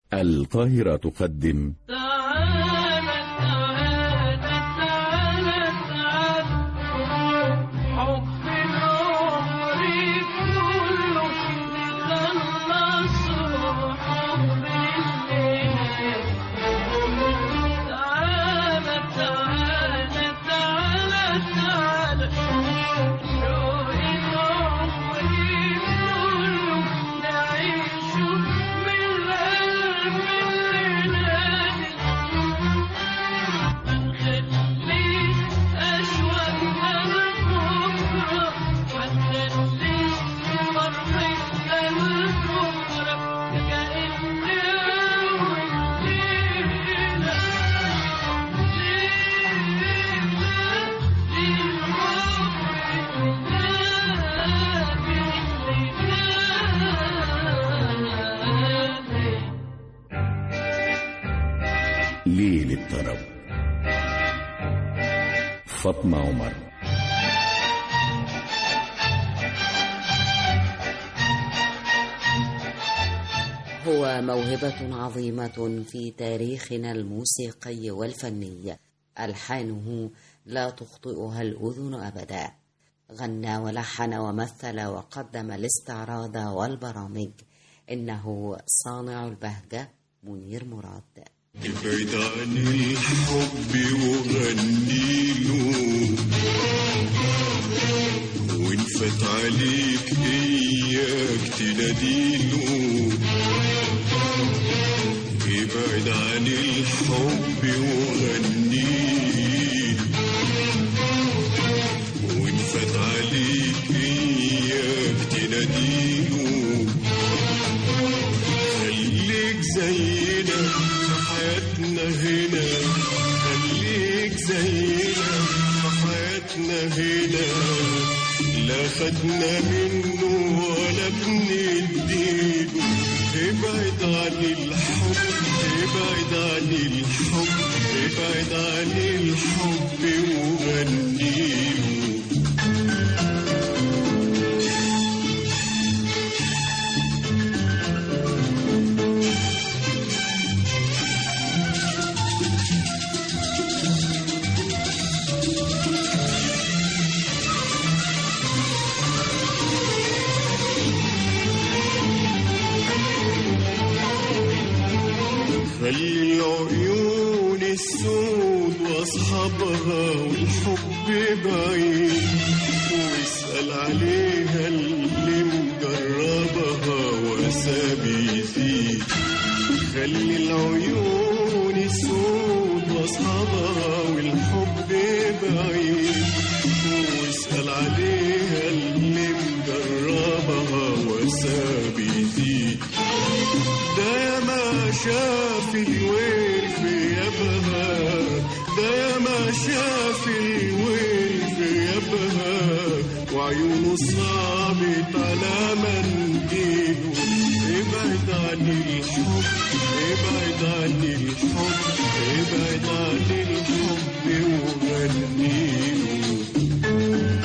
القاهرة تقدم تعالى تعالى تعالى تعالى حب العمر كله نخلصه حب الليل تعالى تعالى تعالى تعالى شوق العمر كله نعيشه من القلب اللي نادي أشواقنا لبكرة وتخلي فرحتنا لبكرة كأن أول ليلة ليل الطرب فاطمة عمر هو موهبة عظيمة في تاريخنا الموسيقي والفني ألحانه لا تخطئها الأذن أبدا غنى ولحن ومثل وقدم الاستعراض والبرامج إنه صانع البهجة منير مراد ابعد عن الحب وغنيله وان فات عليك اياك تناديله ابعد عن الحب وغنيله وان فات عليك اياك تناديله خليك زينا في حياتنا هنا خليك زينا في حياتنا هنا لا خدنا منه ولا بنديله ابعد عن الحب ابعد عن الحب ابعد عن الحب وغنيله خلي العيون السود واصحابها والحب بعيد واسأل عليها اللي مجربها وسابي فيه خلي العيون السود واصحابها والحب بعيد واسأل عليها اللي مجربها وسابي فيه ده ما شاف الويل في يبها ده ما شاف الويل في يبها وعيونه صابت على منديله ابعد عن الحب ابعد عن الحب ابعد عن الحب وغنيله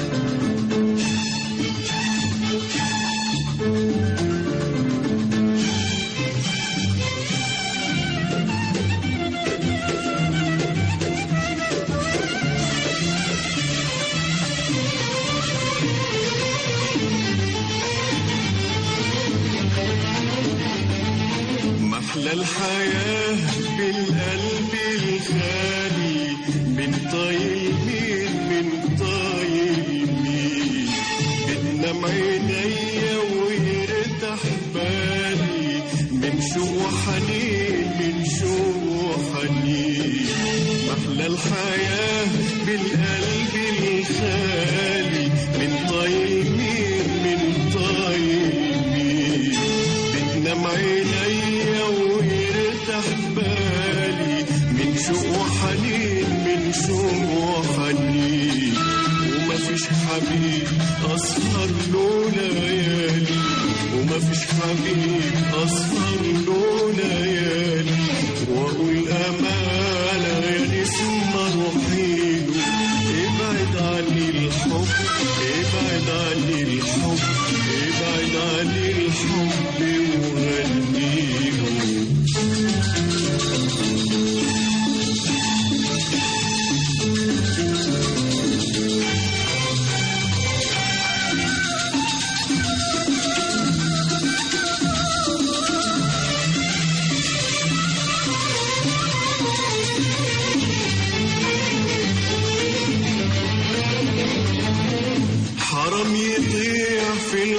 محلى الحياة بالقلب الخالي من طايل مين من طايل مين بتنام عينيا ويرتاح بالي من شوق وحنين من شوق وحنين محلى الحياة بالقلب الخالي من طايل مين من طايل مين بتنام عينيا ويرتاح بالي من شوق وحنين من شوق وحنين ومفيش حبيب أسهر له ليالي ومفيش حبيب أسهر له ليالي وأقول أمانة يا نسمة روحيله ابعد عن الحب ابعد عن الحب ابعد عن الحب وغنيله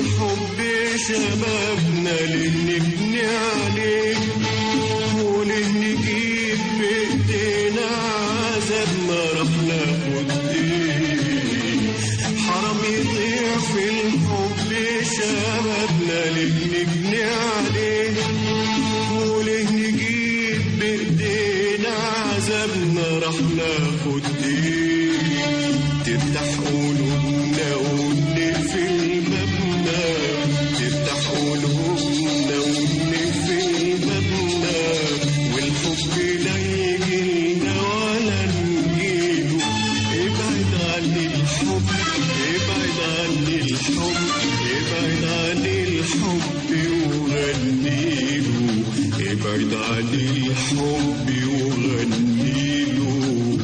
الحب شبابنا اللي نبني عليه وليه نجيب بإيدينا عذابنا راح ناخد ايه حرام يضيع في الحب شبابنا اللي نبني عليه وليه نجيب بإيدينا عذابنا راح ناخد ايه تفتح قلوبنا ونقفل بابنا تفتح قلوبنا ونقفل بابنا والحب لا يجينا ولا نجيله ابعد عن الحب ابعد عن الحب ابعد عن الحب وغنيله ابعد عن الحب وغنيله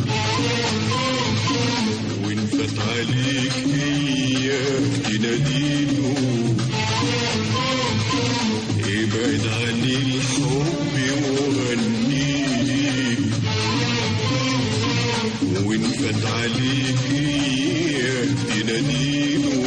وان فات عليك اياك تناديله ابعد عن الحب وغنيه وان فات عليك اياك تناديله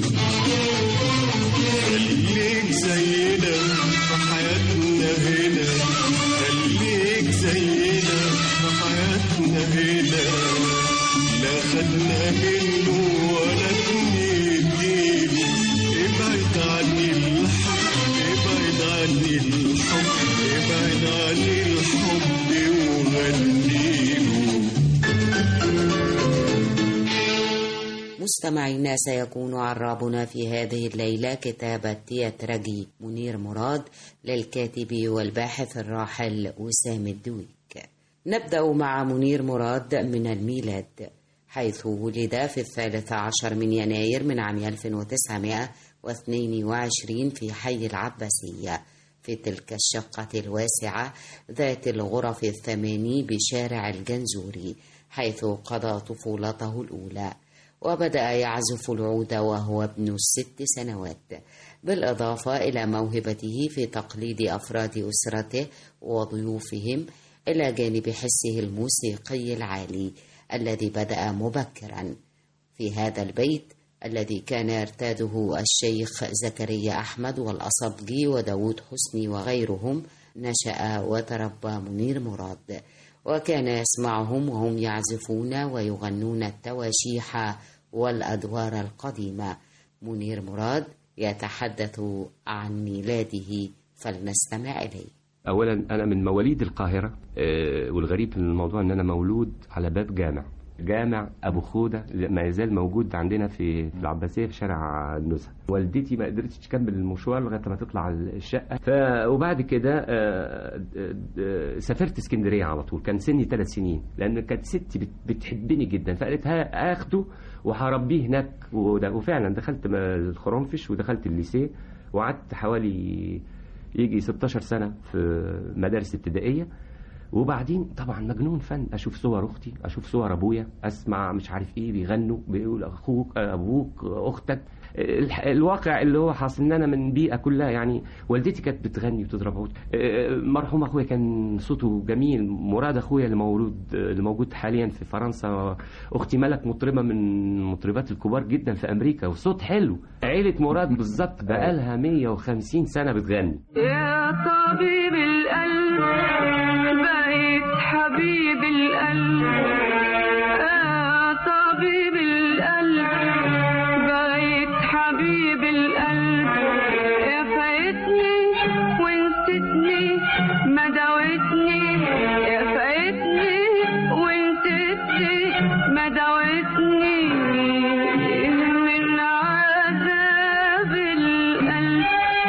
خليك زينا في حياتنا هنا خليك زينا في حياتنا هنا لا خدنا منه ولا بنديله ابعد عن الحب ابعد عن الحب ابعد عن الحب وغنيله مستمعينا سيكون عرابنا في هذه الليلة كتابة تياترجي منير مراد للكاتب والباحث الراحل وسام الدويك نبدأ مع منير مراد من الميلاد حيث ولد في الثالث عشر من يناير من عام 1922 في حي العباسية في تلك الشقة الواسعة ذات الغرف الثماني بشارع الجنزوري حيث قضى طفولته الأولى وبدأ يعزف العود وهو ابن الست سنوات بالإضافة إلى موهبته في تقليد أفراد أسرته وضيوفهم إلى جانب حسه الموسيقي العالي الذي بدأ مبكرا في هذا البيت الذي كان يرتاده الشيخ زكريا أحمد والأصبجي وداود حسني وغيرهم نشأ وتربى منير مراد وكان يسمعهم وهم يعزفون ويغنون التواشيح والأدوار القديمة منير مراد يتحدث عن ميلاده فلنستمع إليه اولا انا من مواليد القاهره آه، والغريب في الموضوع ان انا مولود على باب جامع جامع ابو خوده ما يزال موجود عندنا في في العباسيه في شارع النزهه والدتي ما قدرتش تكمل المشوار لغايه ما تطلع الشقه ف وبعد كده آه، آه، سافرت اسكندريه على طول كان سني ثلاث سنين لان كانت ستي بت- بتحبني جدا فقالت ها اخده وهربيه هناك وده- وفعلا دخلت م- الخرنفش ودخلت الليسيه وقعدت حوالي يجي 16 سنة في مدارس ابتدائية وبعدين طبعا مجنون فن اشوف صور اختي اشوف صور ابويا اسمع مش عارف ايه بيغنوا بيقول اخوك ابوك اختك الح- الواقع اللي هو حاصل ان انا من بيئه كلها يعني والدتي كانت بتغني وتضرب عود آه، مرحوم اخويا كان صوته جميل مراد اخويا اللي مولود اللي موجود حاليا في فرنسا اختي ملك مطربه من المطربات الكبار جدا في امريكا وصوت حلو عيله مراد بالظبط بقالها 150 سنه بتغني يا طبيب القلب بقيت حبيب القلب يا طبيب القلب بقيت حبيب القلب يا فايتني ونسيتني ما داوتني يا فايتني ونسيتني ما داوتني من عذاب القلب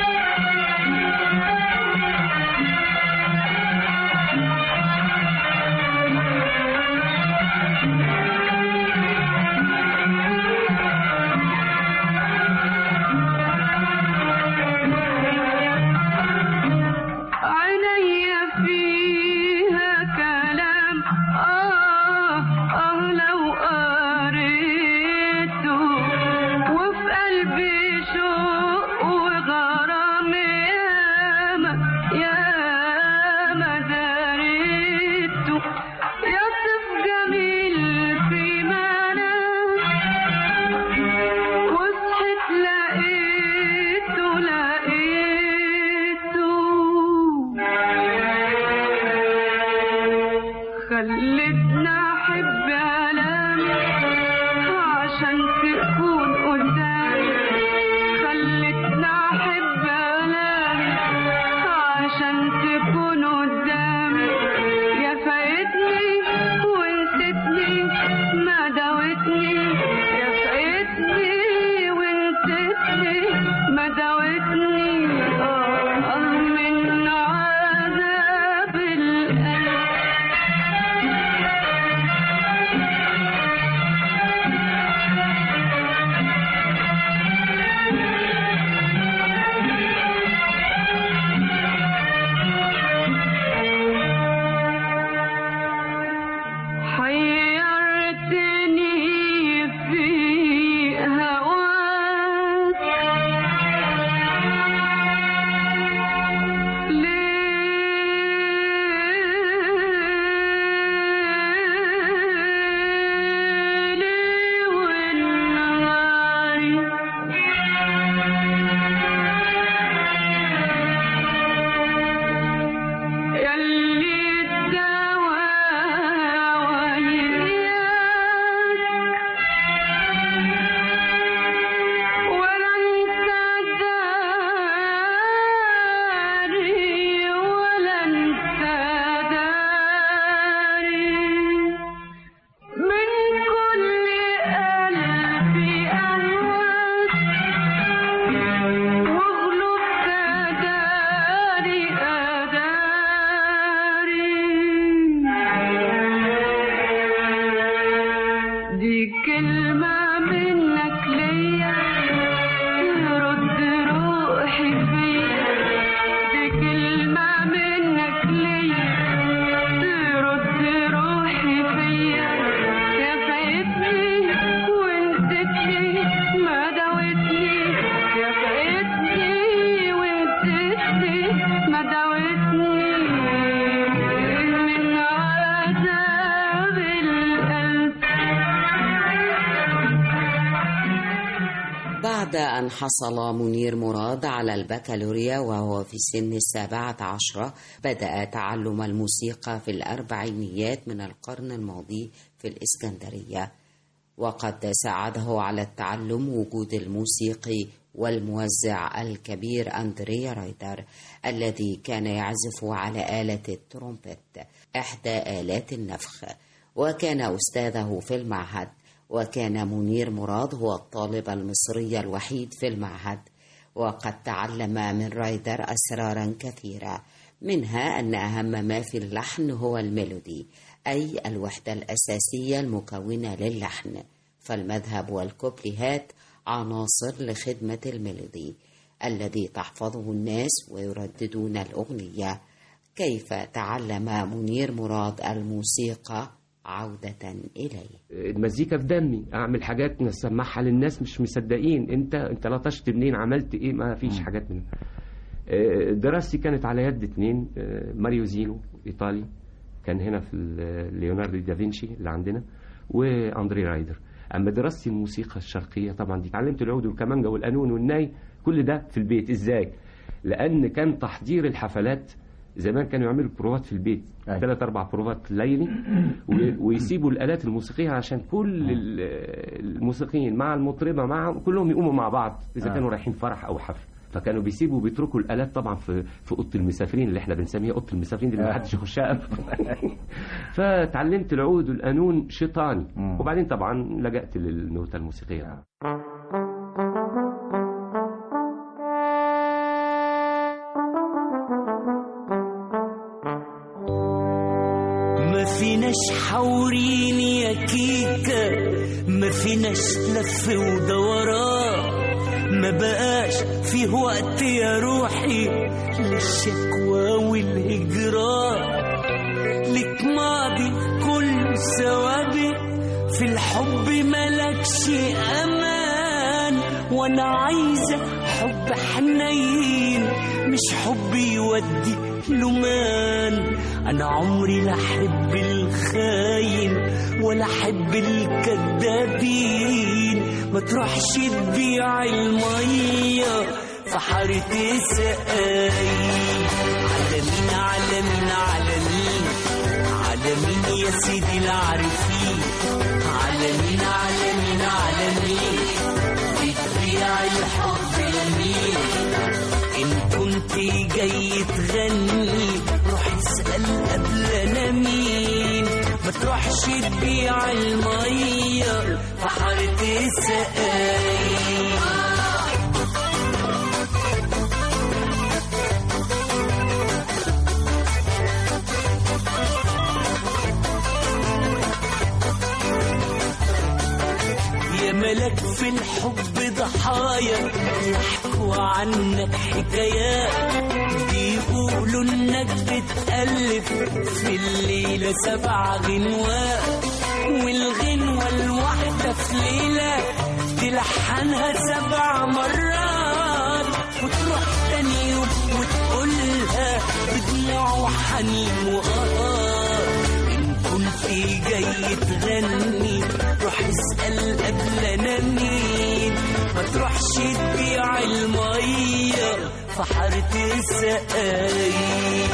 عيني فيها كلام آه آه لو قريته وفي قلبي شوق وغرام ياما ياما داريته يصف جميل في منام وصحت لقيت خلتنا احب الامي عشان تكون قدامي خلتنا احب الامي عشان تكون قدامي يا فايتني ونسيتني ما داوتني يا فايتني ونسيتني ما داوتني آه من عذاب القلب حيرتني في هواك ليلي ونهاري يلي الدواء وياك ولا انت داري ولا انت داري من كل قلبي أهواك واغلب أداري أداري دي كلمة منك ليا ترد روحي فيا دي كلمة منك ليا ترد روحي فيا يا فايتني ونسيتني ما داوتني يا فايتني ونسيتني ما داوتني من عذاب القلب بعد أن حصل منير مراد على البكالوريا وهو في سن السابعة عشرة بدأ تعلم الموسيقى في الأربعينيات من القرن الماضي في الإسكندرية وقد ساعده على التعلم وجود الموسيقي والموزع الكبير أندريا رايدر الذي كان يعزف على آلة الترومبت إحدى آلات النفخ وكان أستاذه في المعهد وكان منير مراد هو الطالب المصري الوحيد في المعهد وقد تعلم من رايدر أسرارا كثيرة منها أن أهم ما في اللحن هو الميلودي أي الوحدة الأساسية المكونة للحن فالمذهب والكوبليهات عناصر لخدمة الميلودي الذي تحفظه الناس ويرددون الأغنية كيف تعلم منير مراد الموسيقى عودة إليه المزيكا في دمي اعمل حاجات نسمعها للناس مش مصدقين انت انت لطشت منين عملت ايه ما فيش حاجات من آه، دراستي كانت على يد اتنين آه، ماريو زينو ايطالي كان هنا في ال- ليوناردو دافنشي اللي عندنا واندري رايدر اما دراستي الموسيقى الشرقيه طبعا دي اتعلمت العود والكمانجا والقانون والناي كل ده في البيت ازاي لان كان تحضير الحفلات زمان كانوا يعملوا بروفات في البيت أيوة. ثلاث اربع بروفات ليلي و- ويسيبوا الالات الموسيقيه عشان كل ال- الموسيقيين مع المطربه مع كلهم يقوموا مع بعض اذا آه. كانوا رايحين فرح او حفل فكانوا بيسيبوا بيتركوا الالات طبعا في في اوضه المسافرين اللي احنا بنسميها اوضه المسافرين دي اللي آه. ما حدش يخشها أبداً. فتعلمت العود والقانون شيطاني مم. وبعدين طبعا لجأت للنوتة الموسيقية ما فيناش حورين يا كيكة ما فيناش لف ودوران ما بقاش فيه وقت يا روحي للشكوى والهجران لك ماضي كل سوابق في الحب ملكش امان وانا عايزه حب حنين مش حب يودي لمان انا عمري لا احب الخاين ولا احب الكذابين ما تروحش تبيع الميه في حارة سقاي على مين على مين على مين على مين يا سيدي العارفين على مين على مين على مين بتبيع الحب لمين إن كنت جاي تغني روح اسأل قبلنا مين ما تروحش تبيع المية في حارة السقايين يا ملك في الحب ضحايا يحكوا عنك حكايات بيقولوا انك بتألف في الليلة سبع غنوات والغنوة الواحدة في ليلة تلحنها سبع مرات وتروح تاني يوم وتقولها بدموع وحنين وغرام إن كنت جاي تغني روح اسأل قبلنا مين ما تروحش تبيع المية في حارة السقايين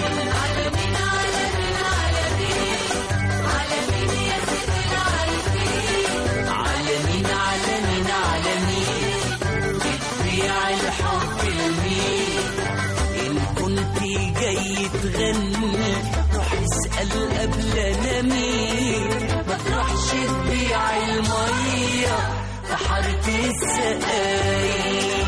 على مين على مين على مين بتبيع الحب لمين إن كنت جاي تغني روح اسأل قبلنا مين ما تروحش تبيع المية في حارة السقايين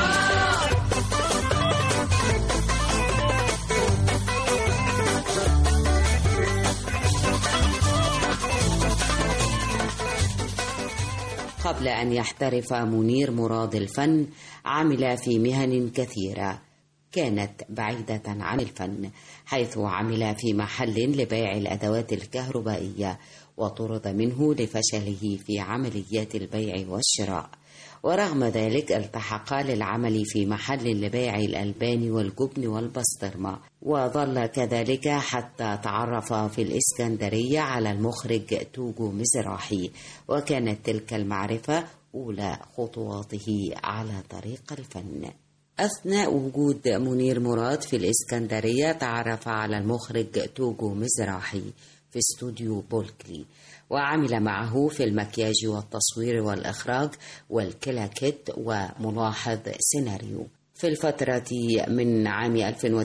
قبل أن يحترف منير مراد الفن عمل في مهن كثيرة كانت بعيدة عن الفن حيث عمل في محل لبيع الأدوات الكهربائية وطرد منه لفشله في عمليات البيع والشراء ورغم ذلك التحق للعمل في محل لبيع الألبان والجبن والبسطرمة وظل كذلك حتى تعرف في الإسكندرية على المخرج توجو مزراحي وكانت تلك المعرفة أولى خطواته على طريق الفن أثناء وجود منير مراد في الإسكندرية تعرف على المخرج توجو مزراحي في استوديو بولكلي وعمل معه في المكياج والتصوير والإخراج والكلاكيت وملاحظ سيناريو في الفترة من عام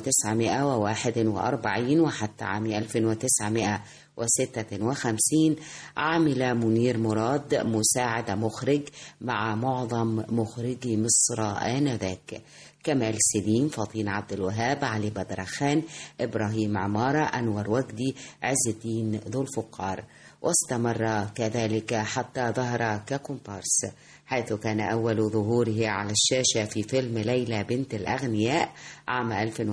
1941 وحتى عام 1956 عمل منير مراد مساعد مخرج مع معظم مخرجي مصر آنذاك كمال سليم فطين عبد الوهاب علي بدرخان إبراهيم عمارة أنور وجدي عز الدين ذو الفقار واستمر كذلك حتى ظهر ككومبارس حيث كان أول ظهوره على الشاشة في فيلم ليلى بنت الأغنياء عام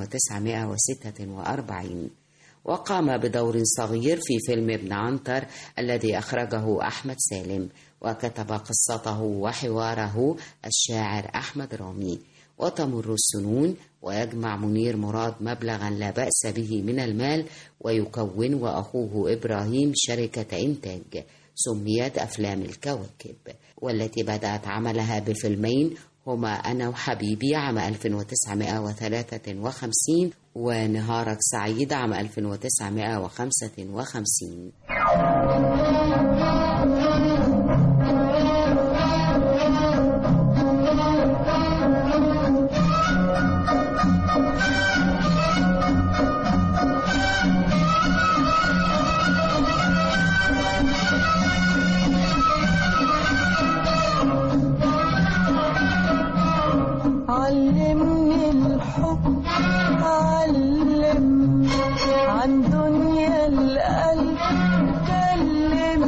1946 وقام بدور صغير في فيلم ابن عنتر الذي أخرجه أحمد سالم وكتب قصته وحواره الشاعر أحمد رامي وتمر السنون ويجمع منير مراد مبلغا لا بأس به من المال ويكون وأخوه إبراهيم شركة إنتاج سميت أفلام الكواكب والتي بدأت عملها بفيلمين هما أنا وحبيبي عام 1953 ونهارك سعيد عام 1955 علمني الحب علمني عن دنيا القلب كلمني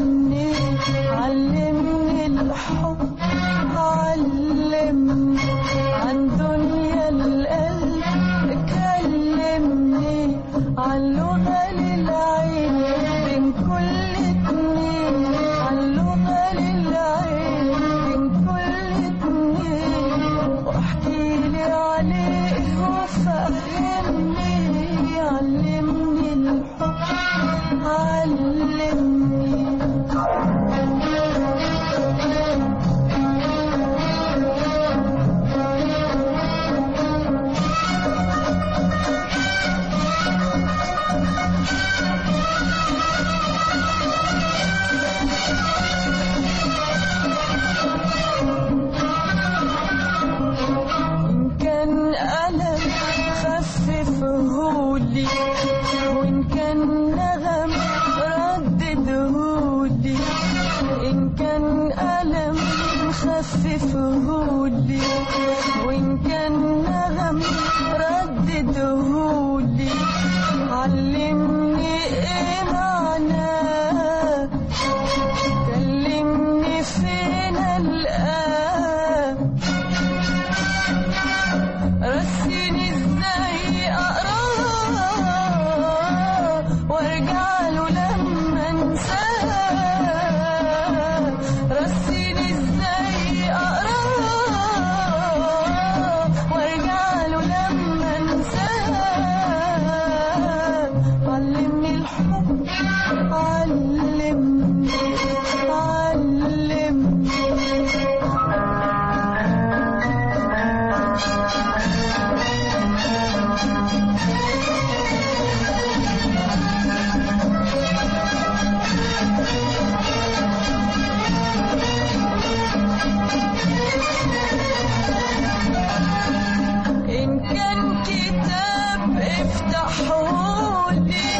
ألفهولي وإن كان نغم رددهولي علمني إيه معناه كلمني فين الآن رسيني ازاي اقراه وارجع له لما انساه رسيني ازاي اقراه وارجع له لما انساه علمني الحب علمني علمني إن كان كتاب افتحهولي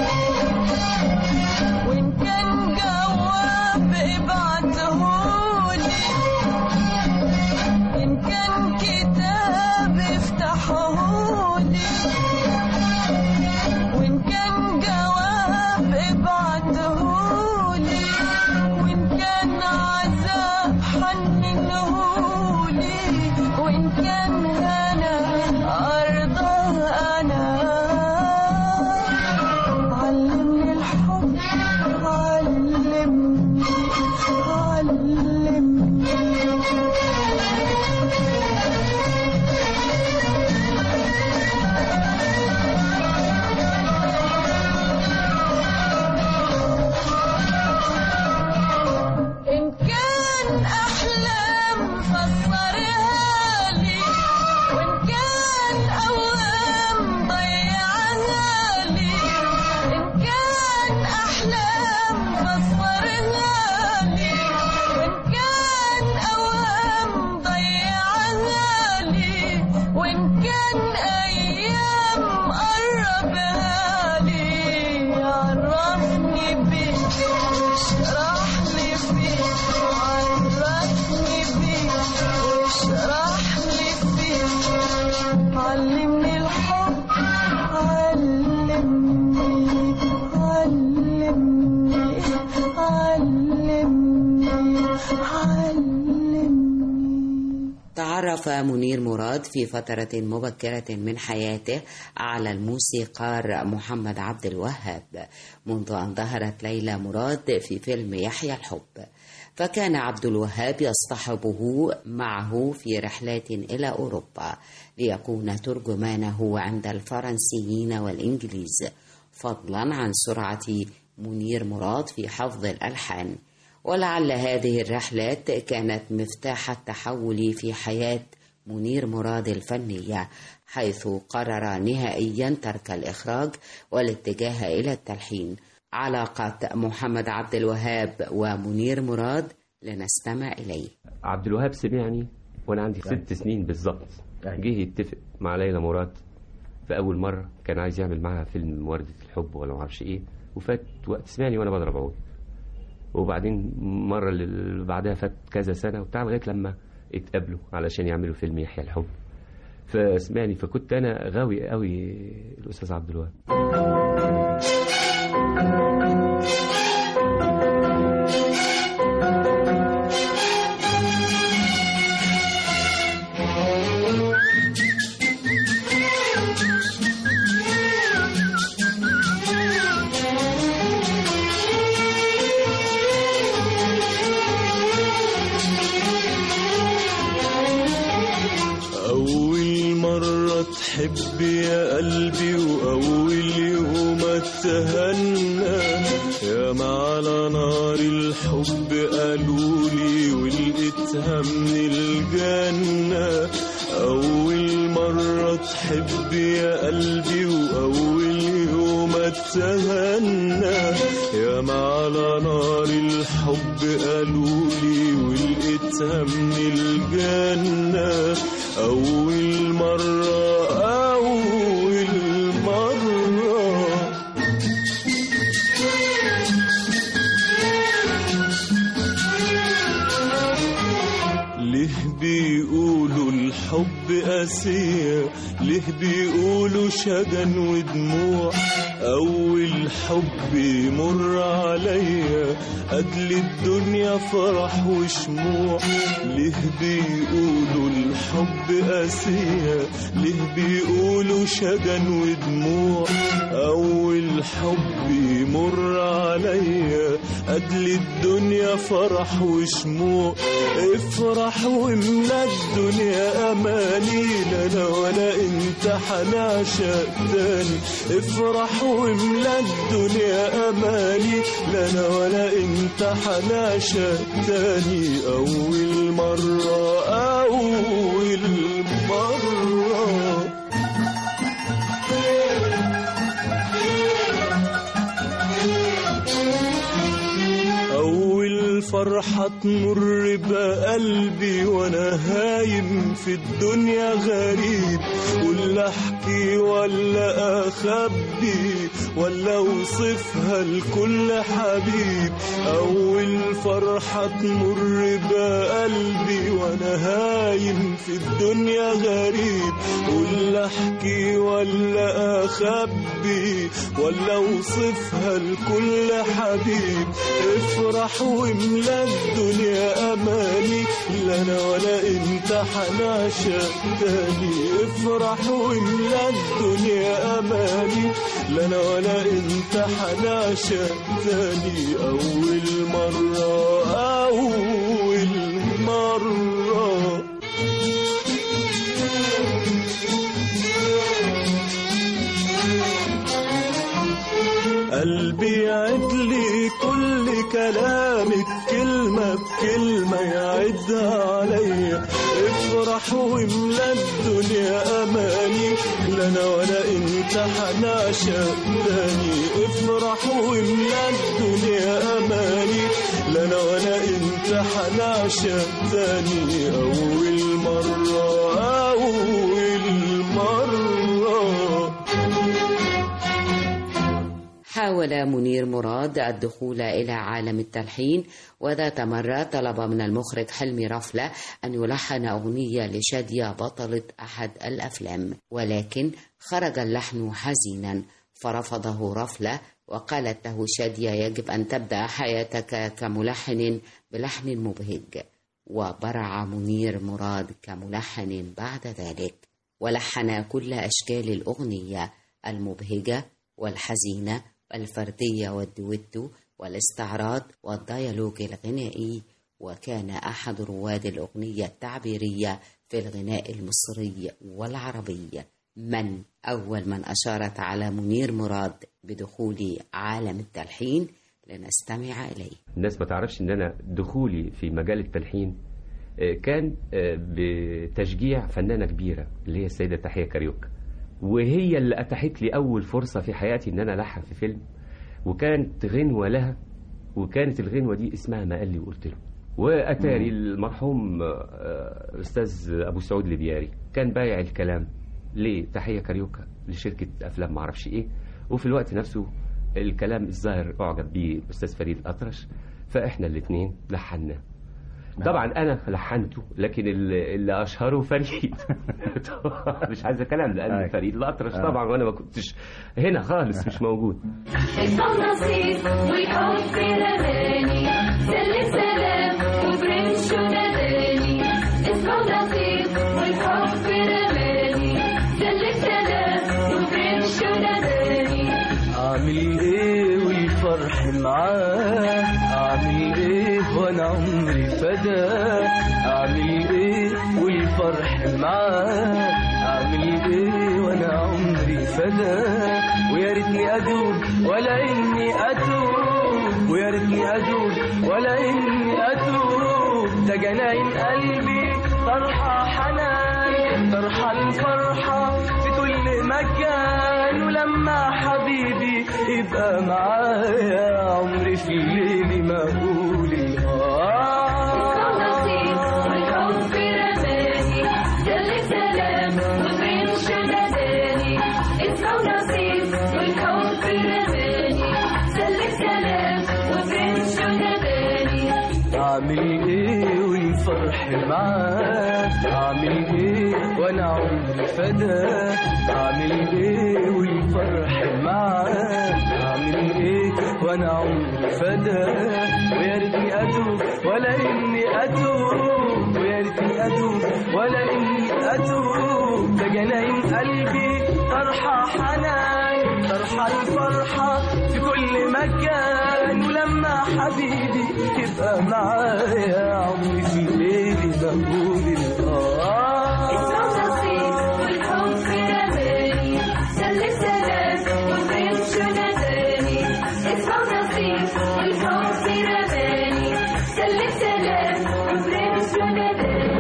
وإن كان جواب ابعتهولي إن كان كتاب افتحهولي وإن كان جواب ابعتهولي وإن كان عذاب حننهولي وإن كان هنا أرضاه أنا علمني الحب علمني علمني إن كان أحلام فسرها لي وإن كان أوهام ضيعها لي إن كان أحلام فسرها لي وإن كان أوهام ضيعها لي وإن كان أيام قربها لي عرفني بيه واشرح لي فيه عرفني بيه واشرح لي فيه علمني الحب علمني علمني علمني علمني تعرف منير مراد في فترة مبكرة من حياته على الموسيقار محمد عبد الوهاب منذ أن ظهرت ليلى مراد في فيلم يحيى الحب فكان عبد الوهاب يصطحبه معه في رحلات إلى أوروبا ليكون ترجمانه عند الفرنسيين والإنجليز فضلا عن سرعة منير مراد في حفظ الألحان ولعل هذه الرحلات كانت مفتاح التحول في حياة منير مراد الفنية حيث قرر نهائيا ترك الإخراج والاتجاه إلى التلحين علاقة محمد عبد الوهاب ومنير مراد لنستمع إليه عبد الوهاب سمعني وانا عندي ست سنين بالظبط جه يتفق مع ليلى مراد في اول مره كان عايز يعمل معاها فيلم ورده الحب ولا ما اعرفش ايه وفات وقت سمعني وانا بضرب عود وبعدين مره اللي بعدها فات كذا سنه وبتاع لغايه لما اتقابلوا علشان يعملوا فيلم يحيى الحب فسمعني فكنت انا غاوي قوي الاستاذ عبد الوهاب أول مرة تحب يا قلبي وأول يوم اتهنى يا ما على نار الحب قالولي ولقيتها من الجنة أول مرة تحب يا قلبي وأول يوم اتهنى يا ما على نار الحب قالولي ولقيتها من الجنة أول مرة أول مرة ليه الحب قاسية ليه بيقولوا شجن ودموع أول حب يمر عليا قتل الدنيا فرح وشموع ليه بيقولوا الحب قاسية ليه بيقولوا شجن ودموع أول حب يمر عليا قتل الدنيا فرح وشموع افرح واملا الدنيا اماني لا انا ولا انت حنعشق تاني افرح واملا الدنيا اماني لا انا ولا انت حنعشق تاني اول مره اول مره أول فرحة تمر بقلبي وأنا هايم في الدنيا غريب ولا أحكي ولا أخبي ولا أوصفها لكل حبيب أول فرحة تمر بقلبي وأنا هايم في الدنيا غريب ولا أحكي ولا أخبي ولا أوصفها لكل حبيب افرح واملا الدنيا اماني لا انا ولا انت حنعشق تاني افرح واملا الدنيا اماني لا انا ولا انت حنعشق تاني اول مره اول مره قلبي يعد لي كل كلامك كلمة بكلمة يعدها عليا افرح واملا الدنيا اماني لا انا ولا انت حنعشق تاني افرح واملا الدنيا اماني لا انا ولا انت حنعشق تاني اول مرة اول مرة حاول منير مراد الدخول إلى عالم التلحين وذات مرة طلب من المخرج حلمي رفلة أن يلحن أغنية لشادية بطلة أحد الأفلام ولكن خرج اللحن حزينا فرفضه رفلة وقالت له شادية يجب أن تبدأ حياتك كملحن بلحن مبهج وبرع منير مراد كملحن بعد ذلك ولحن كل أشكال الأغنية المبهجة والحزينة والفردية والدويتو والاستعراض والديالوج الغنائي وكان أحد رواد الأغنية التعبيرية في الغناء المصري والعربي من أول من أشارت على منير مراد بدخول عالم التلحين لنستمع إليه الناس ما تعرفش ان انا دخولي في مجال التلحين آه، كان آه، بتشجيع فنانة كبيرة اللي هي السيدة تحية كاريوكا وهي اللي أتاحت لي أول فرصة في حياتي إن أنا ألحن في فيلم وكانت غنوة لها وكانت الغنوة دي اسمها ما قال لي وقلت له وأتاري المرحوم آه، أستاذ أبو سعود لبياري كان بايع الكلام لتحية كاريوكا لشركة أفلام معرفش إيه وفي الوقت نفسه الكلام الظاهر أعجب بيه الأستاذ فريد الأطرش فإحنا الاثنين لحنا طبعا انا لحنته لكن اللي اللي اشهره فريد مش عايز كلام لان أي. فريد الاطرش آه. طبعا وانا ما كنتش هنا خالص مش موجود النصيب والحب رماني سلم سلام وبرمش نداني اسمه نصيب والحب رماني سلم سلام وبرمش نداني اعمل ايه والفرح معاه اعمل ايه وانا عمري فداه اعمل ايه والفرح معاه اعمل ايه وانا عمري فداه ويا ريتني ادوب ولا اني اتوب ويا ريتني ادوب ولا اني اتوب ده جناين قلبي طرحه حنان طرحه الفرحه في كل مكان ولما حبيبي يبقى معايا عمري في الليل ما اقول نصيب والحب رماني سلم سلام وبرمش نداني اسمه نصيب والحب رماني سلم سلام وبرمش نداني اعمل ايه والفرح معاه أعمل إيه وأنا عمري فداه أعمل إيه والفرح معاه أعمل إيه وأنا عمري فداه ويا ريتني أتوب ولا إني أتوب ويا ريتني أتوب ولا إني أتوب ده جناين قلبي فرحة حنان فرحة الفرحة في كل مكان ولما حبيبي يبقى معايا عمري في الليل بقول الآه النصيب والحب رماني سلم سلام والرمش ناداني اسمع نصيب والحب رماني سلم سلام والرمش ناداني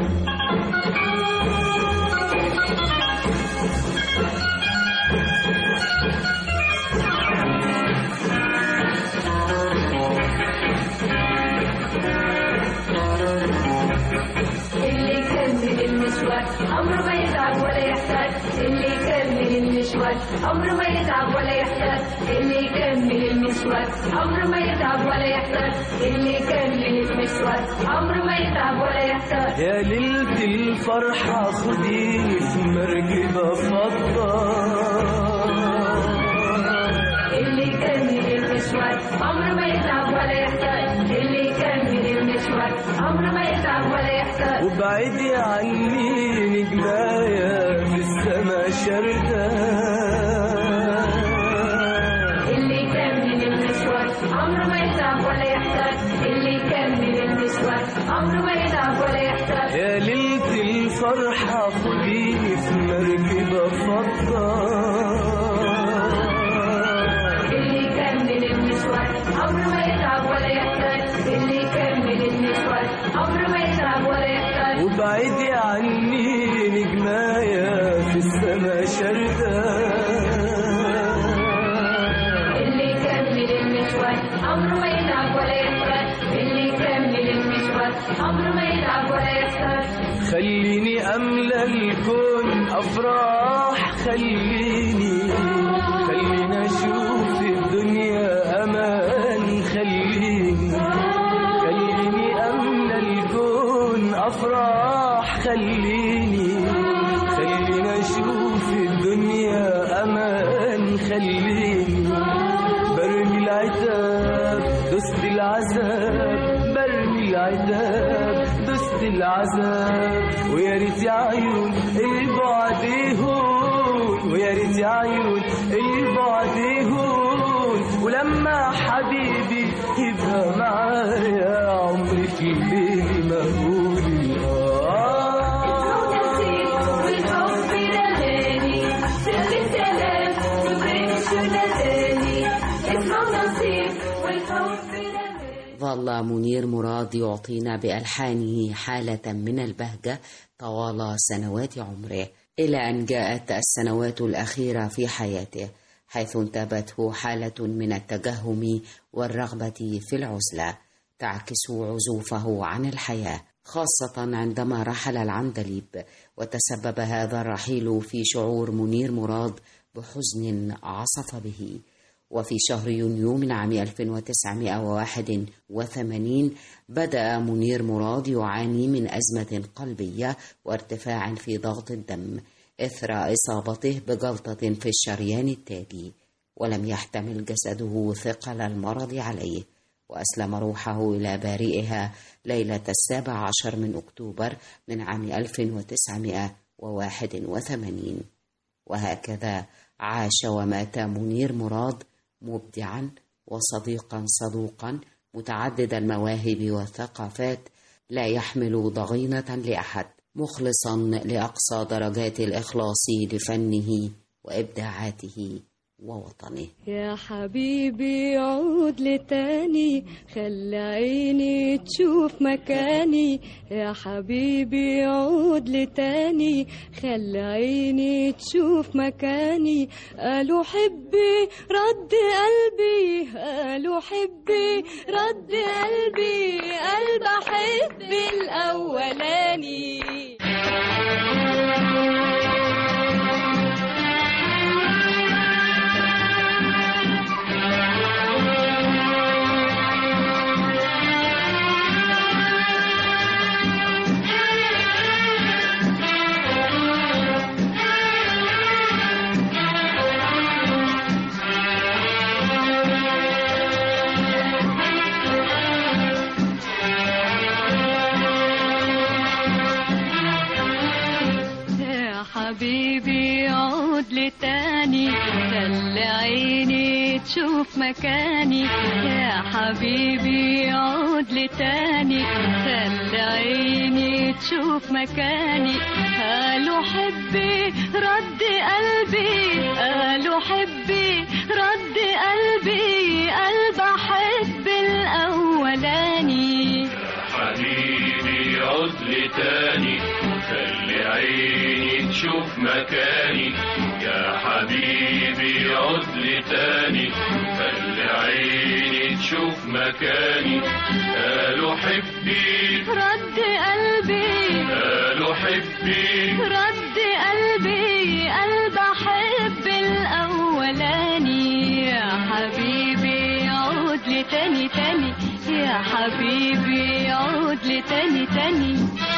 اللي يكمل المشوار عمره ما يتعب ولا يحتاج اللي يكمل المشوار عمره ما يتعب ولا يحتاج اللي يكمل المشوار عمره ما يتعب ولا يحتاج اللي يكمل المشوار عمره ما يتعب ولا يحتاج يا ليلة الفرحة خديني في مركبة فضة اللي يكمل المشوار عمره ما يتعب ولا يحتاج اللي يكمل المشوار عمره ما يتعب ولا يحتاج وبعدي عني نجمايا في السما شردة اللي يكمل المشوار عمره ما يتعب ولا يحتاج اللي يكمل المشوار عمره ما يتعب ولا يحتاج يا ليلة الفرحة خديني في مركبة فضة اللي يكمل المشوار عمره ما يتعب ولا يحتاج اللي يكمل المشوار عمره ما يتعب ولا يحتاج وبعدي عني نجمايا في السما شردة اللي يكمل المشوار عمره ما يتعب ولا يحتاج اللي يكمل المشوار عمره ما يتعب ولا يحتاج خليني أملى الكون أفراح خليني خليني أشوف الدنيا أمان خليني خليني أملى الكون أفراح خليني خليني أشوف الدنيا أمان خليني برمي العتاب دست العذاب برمي العتاب دست العذاب ويا ريت يا عيون البعد يهون ويا ريت يا عيون البعد يهون ولما حبيبي يبقى معايا عمري في الليل مهول نصيب والحب رماني سلم سلام والرمش ناداني اسمع نصيب والحب رماني ظل منير مراد يعطينا بألحانه حالة من البهجة طوال سنوات عمره إلى أن جاءت السنوات الأخيرة في حياته حيث انتابته حالة من التجهم والرغبة في العزلة تعكس عزوفه عن الحياة خاصة عندما رحل العندليب وتسبب هذا الرحيل في شعور منير مراد بحزن عصف به وفي شهر يونيو من عام 1981 بدأ منير مراد يعاني من أزمة قلبية وارتفاع في ضغط الدم إثر إصابته بجلطة في الشريان التاجي ولم يحتمل جسده ثقل المرض عليه وأسلم روحه إلى بارئها ليلة السابع عشر من أكتوبر من عام 1981 وهكذا عاش ومات منير مراد مبدعا وصديقا صدوقا متعدد المواهب والثقافات لا يحمل ضغينة لأحد مخلصا لأقصى درجات الإخلاص لفنه وإبداعاته ووطنه يا حبيبي عود لتاني خلي عيني تشوف مكاني يا حبيبي عود لتاني خلي عيني تشوف مكاني قالوا حبي رد قلبي قالوا حبي رد قلبي قلب حبي الأولاني لي تاني خلي عيني تشوف مكاني يا حبيبي عود لي تاني خلي عيني تشوف مكاني قالوا حبي رد قلبي قالوا حبي رد قلبي قلب احب الاولاني حبيبي عد لي تاني خلي عيني تشوف مكاني يا حبيبي عد لي تاني خلي عيني تشوف مكاني قالوا حبي رد قلبي قالوا حبي رد قلبي قلب احب الاولاني يا حبيبي عود لي تاني تاني يا حبيبي عود لي تاني تاني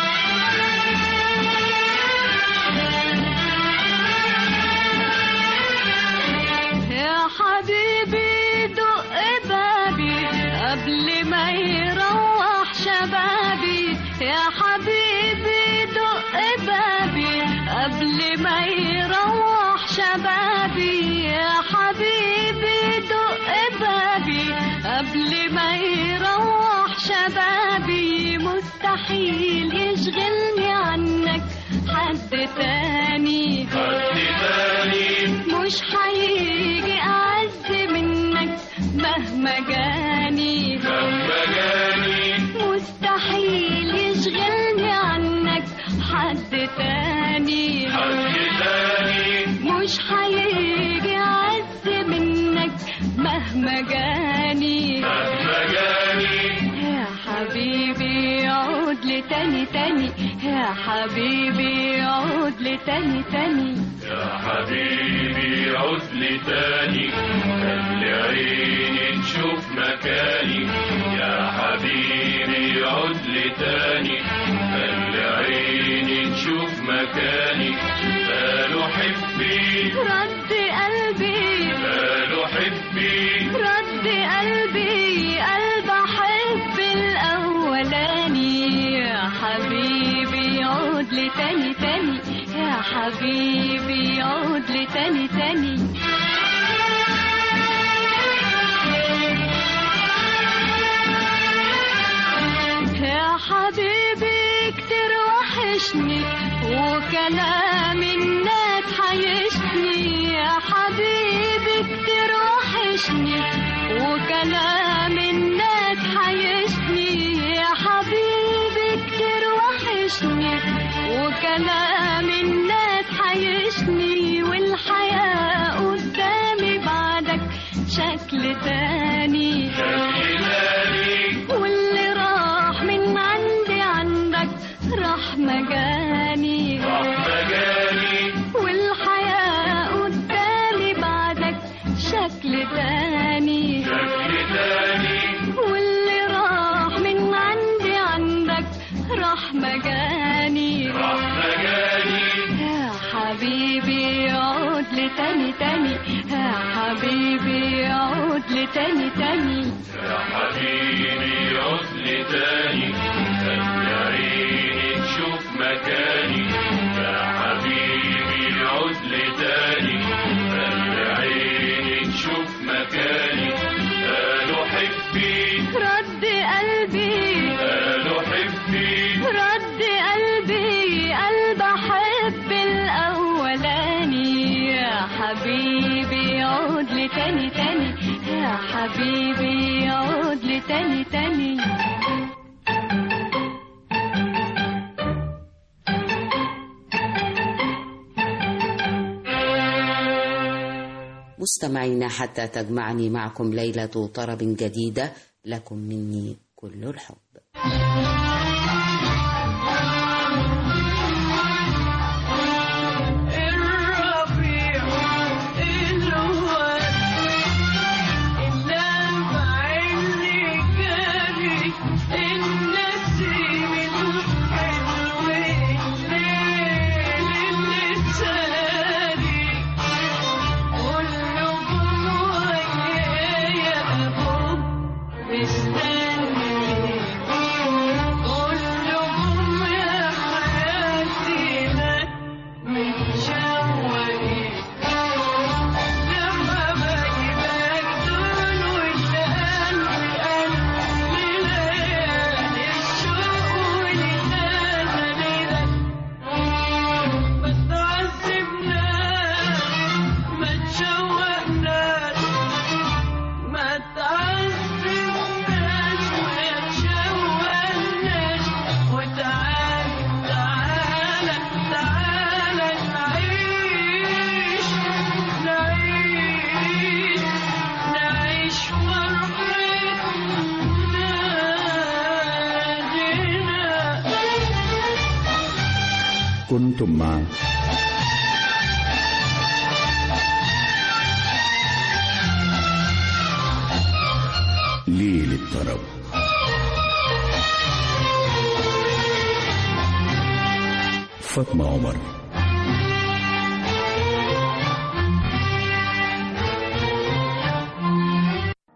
يا حبيبي دق بابي قبل ما يروح شبابي يا حبيبي دق بابي قبل ما يروح شبابي يا حبيبي دق بابي قبل ما يروح شبابي مستحيل يشغلني عنك حد تاني حد تاني مش هيجي أعز منك مهما جاني لما جاني مستحيل يشغلني عنك حد تاني حد تاني مش هيجي أعز منك مهما جاني لما جاني يا حبيبي عود لي تاني تاني يا حبيبي عود لي تاني تاني يا حبيبي عد لي تاني خلي عيني تشوف مكاني يا حبيبي عد لي تاني خلي عيني تشوف مكاني قالوا حبي رد قلبي قالوا حبي رد قلبي قلب احب الاولاني يا حبيبي عود لي تاني تاني يا حبيبي عود لي تاني تاني يا حبيبي كتير وحشني وكلام الناس حيشني يا حبيبي كتير وحشني وكلام الناس حيشني يا حبيبي كتير وحشني وكلام الناس حيشني والحياة قدامي بعدك شكل تاني تاني واللي راح من عندي عندك راح مجاني رحمة جاني والحياة قدامي بعدك شكل تاني شكل تاني واللي راح من عندي عندك راح مجاني رحمة جاني يا حبيبي عود لي تاني تاني يا حبيبي عود لي تاني تاني يا حبيبي عد لي تاني خلي عيني تشوف مكاني يا حبيبي عد لي تاني خلي عيني تشوف مكاني قالوا حبي رد قلبي قالوا حبي رد قلبي قلب احب الاولاني يا حبيبي عود لي تاني تاني يا حبيبي عود لي تاني تاني مستمعينا حتى تجمعني معكم ليلة طرب جديدة لكم مني كل الحب الربيع الواد اللمع اللي جاري النسيم الحلو الليل اللي ساري كله جوايا يا ابو مستني كنتم مع ليل الطرب فاطمة عمر